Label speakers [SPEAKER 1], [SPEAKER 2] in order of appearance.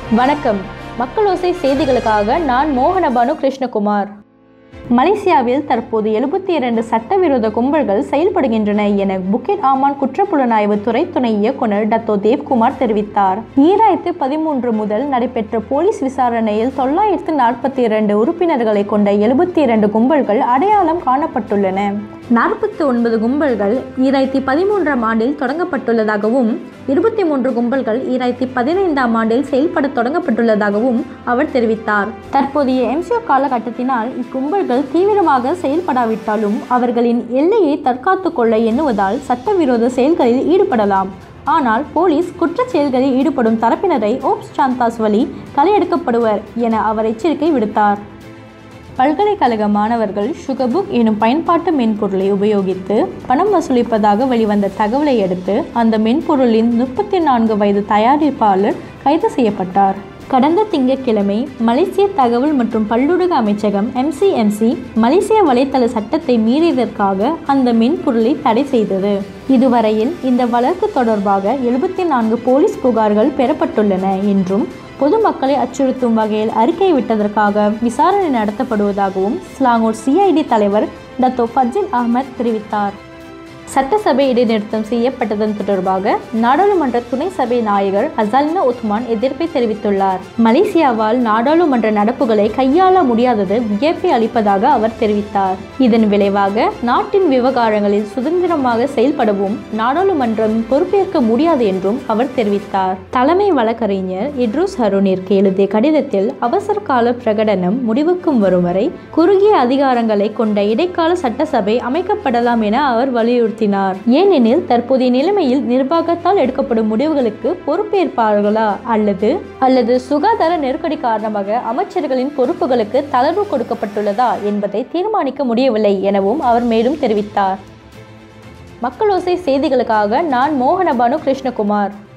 [SPEAKER 1] வணக்கம் மக்களோசை செய்திகளுக்காக நான் மோகனபானு கிருஷ்ணகுமார் மலேசியாவில் தற்போது எழுபத்தி இரண்டு சட்டவிரோத கும்பல்கள் செயல்படுகின்றன என புக்கெட் ஆமான் குற்றப்புலனாய்வு துறை துணை இயக்குனர் டத்தோ தேவ்குமார் தெரிவித்தார் ஈராயிரத்து பதிமூன்று முதல் நடைபெற்ற போலீஸ் விசாரணையில் தொள்ளாயிரத்து நாற்பத்தி இரண்டு உறுப்பினர்களை கொண்ட எழுபத்தி இரண்டு கும்பல்கள் அடையாளம் காணப்பட்டுள்ளன நாற்பத்தி ஒன்பது கும்பல்கள் ஈராயிரத்தி பதிமூன்றாம் ஆண்டில் தொடங்கப்பட்டுள்ளதாகவும் இருபத்தி மூன்று கும்பல்கள் ஈராயிரத்தி பதினைந்தாம் ஆண்டில் செயல்பட தொடங்கப்பட்டுள்ளதாகவும் அவர் தெரிவித்தார் தற்போதைய எம்சிஓ காலகட்டத்தினால் இக்கும்பல்கள் தீவிரமாக செயல்படாவிட்டாலும் அவர்களின் எல்லையை தற்காத்து கொள்ள எண்ணுவதால் சட்டவிரோத செயல்களில் ஈடுபடலாம் ஆனால் போலீஸ் குற்றச் செயல்களில் ஈடுபடும் தரப்பினரை ஓப்ஸ் சாந்தாஸ் வழி களையெடுக்கப்படுவர் என அவர் எச்சரிக்கை விடுத்தார் பல்கலைக்கழக மாணவர்கள் சுகபுக் எனும் பயன்பாட்டு மென்பொருளை உபயோகித்து பணம் வசூலிப்பதாக வெளிவந்த தகவலை அடுத்து அந்த மென்பொருளின் முப்பத்தி நான்கு வயது தயாரிப்பாளர் கைது செய்யப்பட்டார் கடந்த திங்கட்கிழமை மலேசிய தகவல் மற்றும் பல்லுலக அமைச்சகம் எம்சிஎம்சி மலேசிய வலைத்தள சட்டத்தை மீறியதற்காக அந்த மென்பொருளை தடை செய்தது இதுவரையில் இந்த வழக்கு தொடர்பாக எழுபத்தி நான்கு போலீஸ் புகார்கள் பெறப்பட்டுள்ளன என்றும் பொதுமக்களை அச்சுறுத்தும் வகையில் அறிக்கை விட்டதற்காக விசாரணை நடத்தப்படுவதாகவும் ஸ்லாங்கூர் சிஐடி தலைவர் டத்தோ ஃபஜில் அகமத் தெரிவித்தார் சட்டசபை இடைநிறுத்தம் செய்யப்பட்டதன் தொடர்பாக நாடாளுமன்ற துணை சபை நாயகர் அசாலினா உத்மான் எதிர்ப்பை தெரிவித்துள்ளார் மலேசியாவால் நாடாளுமன்ற நடப்புகளை கையாள முடியாதது வியப்பை அளிப்பதாக அவர் தெரிவித்தார் இதன் விளைவாக நாட்டின் விவகாரங்களில் சுதந்திரமாக செயல்படவும் நாடாளுமன்றம் பொறுப்பேற்க முடியாது என்றும் அவர் தெரிவித்தார் தலைமை வழக்கறிஞர் இட்ரூஸ் ஹருனிற்கு எழுதிய கடிதத்தில் அவசர கால பிரகடனம் முடிவுக்கும் வரும் வரை குறுகிய அதிகாரங்களை கொண்ட இடைக்கால சட்டசபை அமைக்கப்படலாம் என அவர் வலியுறுத்தினார் ஏனெனில் தற்போதைய நிலைமையில் நிர்வாகத்தால் எடுக்கப்படும் முடிவுகளுக்கு பொறுப்பேற்பார்களா அல்லது அல்லது சுகாதார நெருக்கடி காரணமாக அமைச்சர்களின் பொறுப்புகளுக்கு தளர்வு கொடுக்கப்பட்டுள்ளதா என்பதை தீர்மானிக்க முடியவில்லை எனவும் அவர் மேலும் தெரிவித்தார் மக்களோசை செய்திகளுக்காக நான் மோகனபானு கிருஷ்ணகுமார்